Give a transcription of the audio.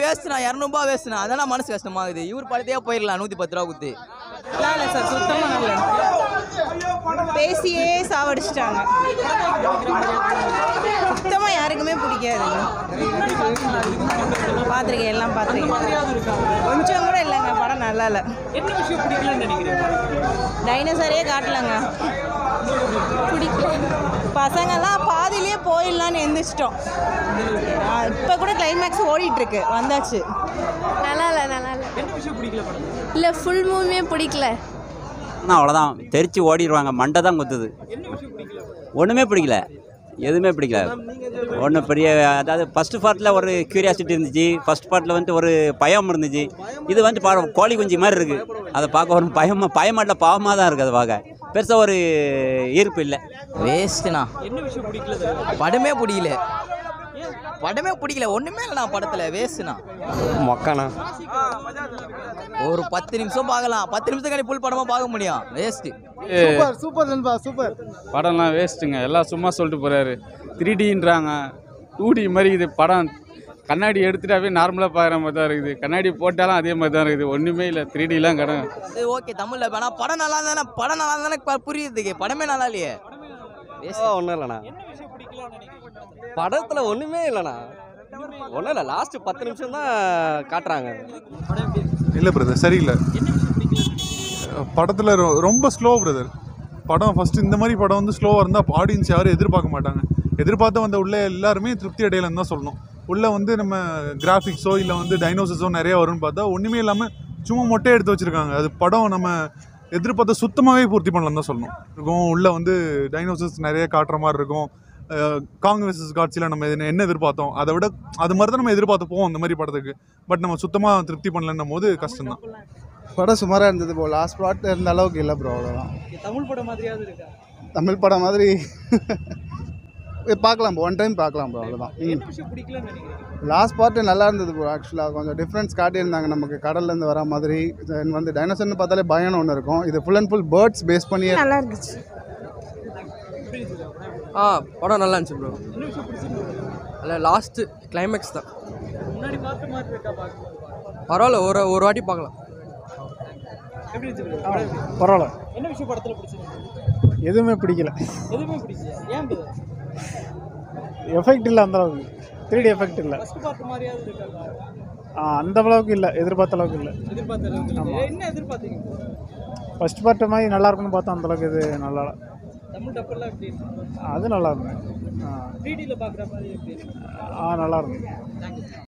வேஸ்ட்ண்ணா இரநூறுபா வேஸ்ட்ண்ணா அதெல்லாம் மனசு கஷ்டமாகுது இவர் படத்தையே போயிடலாம் நூற்றி பத்து ரூபா கொடுத்து நல்லா இல்லை சார் சுத்தமாக நல்லா இல்லை. பேசியே சாவடிச்சிட்டாங்க சுத்தமாக யாருக்குமே பிடிக்காதுங்க பார்த்துருக்கேன் எல்லாம் பார்த்துருக்கேன் கொஞ்சம் கூட இல்லைங்க படம் நல்லா இல்லை என்ன விஷயம் பிடிக்கலன்னு நினைக்கிறீங்க டைனோசரே காட்டலங்க பிடிக்கல பசங்கெல்லாம் பாதியிலே போயிடலான்னு எந்திரிச்சிட்டோம் இப்போ கூட கிளைமேக்ஸ் ஓடிட்டு இருக்கு வந்தாச்சு நல்லா இல்லை நல்லா இல்லை என்ன விஷயம் பிடிக்கல படம் இல்லை ஃபுல் மூவியே பிடிக்கல ஆனால் அவ்வளோதான் தெரிச்சு ஓடிடுவாங்க மண்டை தான் குத்துது ஒன்றுமே பிடிக்கல எதுவுமே பிடிக்கல ஒன்றும் பெரிய அதாவது ஃபஸ்ட்டு பார்ட்டில் ஒரு க்யூரியாசிட்டி இருந்துச்சு ஃபஸ்ட் பார்ட்டில் வந்துட்டு ஒரு பயம் இருந்துச்சு இது வந்து பா கோழி குஞ்சு மாதிரி இருக்குது அதை பார்க்க ஒரு பயமாக பயமாட்டில் பாவமாக தான் இருக்குது அதை பார்க்க பெருசாக ஒரு ஈர்ப்பு இல்லை வேஸ்ட்டுண்ணா என்ன விஷயம் பிடிக்கல தலைவா? படமே பிடிக்கல படமே பிடிக்கல ஒன்றுமே இல்லைண்ணா படத்தில் வேஸ்ட்டுண்ணா மொக்கண்ணா ஒரு பத்து நிமிஷம் பார்க்கலாம் பத்து நிமிஷம் கணி ஃபுல் படமாக பார்க்க முடியும் வேஸ்ட்டு சூப்பர் சூப்பர் நண்பா சூப்பர் படம்லாம் வேஸ்ட்டுங்க எல்லாம் சும்மா சொல்லிட்டு போகிறாரு த்ரீ டின்றாங்க டூ டி மாதிரி இது படம் கண்ணாடி எடுத்துட்டாவே நார்மலாக பார்க்குற மாதிரி தான் இருக்குது கண்ணாடி போட்டாலும் அதே மாதிரி தான் இருக்குது ஒன்றுமே இல்லை த்ரீ டிலாம் கடை சரி ஓகே தமிழில் ஆனால் படம் நல்லா தானே படம் நல்லா தானே ப- புரியுதுக்கு படமே நல்லா இல்லையே வேஸ்ட் ஒன்றும் இல்லைண்ணா என்ன விஷயம் பிடிக்கலன்னு நினைக்கிறீங்க படத்தில் ஒன்றுமே இல்லைண்ணா ஒன்றும் இல்லை லாஸ்ட்டு பத்து நிமிஷம் தான் காட்டுறாங்க இல்லை பிரதர் சரியில்லை என்ன விஷயம் பிடிக்கலன்னு நினைக்கிறீங்க படத்தில் ரொம்ப ஸ்லோ பிரதர் படம் ஃபர்ஸ்ட் இந்த மாதிரி படம் வந்து ஸ்லோவாக இருந்தால் ஆடியன்ஸ் யாரும் எதிர்பார்க்க மாட்டாங்க எதிர்பார்த்து வந்த உள்ள எல்லாருமே திருப்தி அடையலைன்னு தான் சொல்லணும் உள்ள வந்து நம்ம கிராஃபிக்ஸோ இல்லை வந்து டைனோசஸோ நிறைய வரும்னு பார்த்தா ஒன்றுமே இல்லாமல் சும்மா மொட்டை எடுத்து வச்சிருக்காங்க அது படம் நம்ம எதிர்பார்த்த சுத்தமாகவே பூர்த்தி பண்ணலாம் தான் சொல்லணும் இருக்கும் உள்ள வந்து டைனோசஸ் நிறைய காட்டுற மாதிரி இருக்கும் காங்கிரஸ் காட்சியில் நம்ம என்ன- என்ன எதிர்பார்த்தோம் அதை விட அது மாதிரி தான் நம்ம எதிர்பார்த்து போவோம் அந்த மாதிரி படத்துக்கு பட் நம்ம சுத்தமாக திருப்தி பண்ணலன்னும் போது கஷ்டம்தான் படம் சுமாராக இருந்தது ப்ரோ லாஸ்ட் ப்ளாட் இருந்த அளவுக்கு இல்லை ப்ரோ அவ்வளோதான் இது தமிழ் படம் மாதிரியாவது இருக்கா தமிழ் படம் மாதிரி பார்க்கலாம் ப்ரோ ஒன் டைம் பார்க்கலாம் ப்ரோ அவ்வளோதான் என்ன விஷயம் பிடிக்கலன்னு நினைக்கிறீங்க லாஸ்ட் பார்ட்டு நல்லா இருந்தது ப்ரோ ஆக்சுவலாக கொஞ்சம் டிஃப்ரென்ஸ் காட்டியிருந்தாங்க நமக்கு கடல்லேருந்து வர மாதிரி Then வந்து டைனோசர்னு பார்த்தாலே பயம்னு ஒன்று இருக்கும் இது full and full birds base பண்ணியே நல்லா இருந்துச்சு ஆ படம் நல்லா இருந்துச்சு ப்ரோ இல்லை லாஸ்ட்டு கிளைமேக்ஸ் தான் முன்னாடி பார்த்த மாதிரி இருக்கா பார்க்கும்போது பரவாயில்ல ஒரு ஒரு வாட்டி பார்க்கலாம் எப்படி இருந்துச்சு படம் எப்படி? பரவாயில்ல என்ன விஷயம் படத்தில் பிடிச்சிருக்கு எதுவுமே பிடிக்கல எதுவுமே பிடிக்கல ஏன் brother? எஃபெக்ட் இல்லை அந்த அளவுக்கு த்ரீ டி எஃபெக்ட் இல்லை ஃபர்ஸ்ட் பார்த்த மாதிரியாவது இருக்கா அந்த அளவுக்கு இல்லை எதிர்பார்த்த அளவுக்கு இல்லை எதிர்பார்த்த அளவுக்கு இல்லை. என்ன எதிர்பார்த்தீங்க ஃபர்ஸ்ட் பார்ட் மாதிரி நல்லா இருக்கும்னு பார்த்தா அந்த அளவுக்கு இது நல்லா இல்ல. தமிழ் டப்பர்லாம் எப்படி இருக்கு அது நல்லா இருக்கும் த்ரீ டியில் பார்க்குற மாதிரி எப்படி இருக்கு ஆ நல்லா இருக்கும்